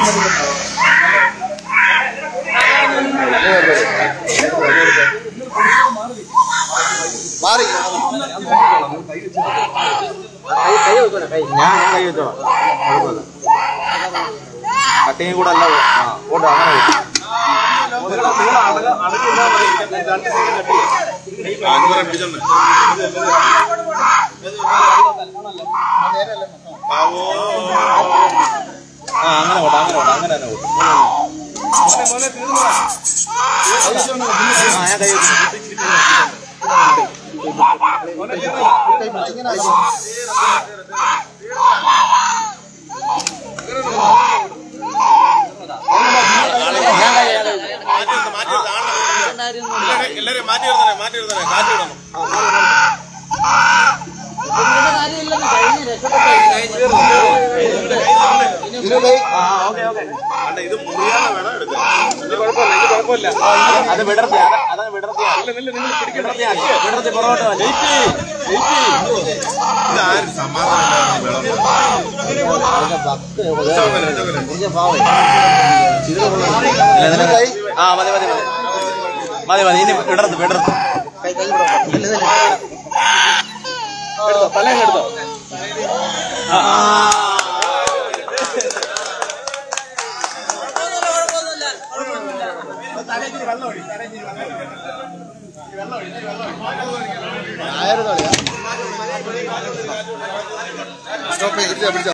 മാറി ഞാൻ ഞാൻ കൈ വെച്ചോളാം കുഴപ്പമില്ല കട്ടിങ് കൂടെ അല്ല ആ പോട്ടെ അങ്ങനെ പോട്ടെ. ആ അങ്ങനെ പോട്ടെ അങ്ങനെ പോട്ടെ അങ്ങനെ തന്നെ പോട്ടെ ആ ഞാൻ കൈ വെച്ചു എല്ലാരും മാറ്റി നിർത്തണേ മാറ്റി നിർത്തണേ കാറ്റ് വിടണം ആ ഓക്കെ ഓക്കെ അല്ല ഇത് മുറിയാതെ വേണം എടുക്കാൻ കുഴപ്പമില്ല അത് വിടർത്തി അത് അതങ്ങ് വിടർത്തിയാ വിടർത്തിയാ വിടർത്തി പുറകോട്ട് വലി. ഇത് ആരും സമാധാനം ഇല്ല, നിനക്ക് ആ മതി മതി മതി മതി മതി ഇനി വിടർത്ത് വിടർത്ത് എടുത്തോ തലേന്ന് എടുത്തോ ആ, ആ. സ്റ്റോപ്പ് ചെയ്ത് പിടിച്ചോ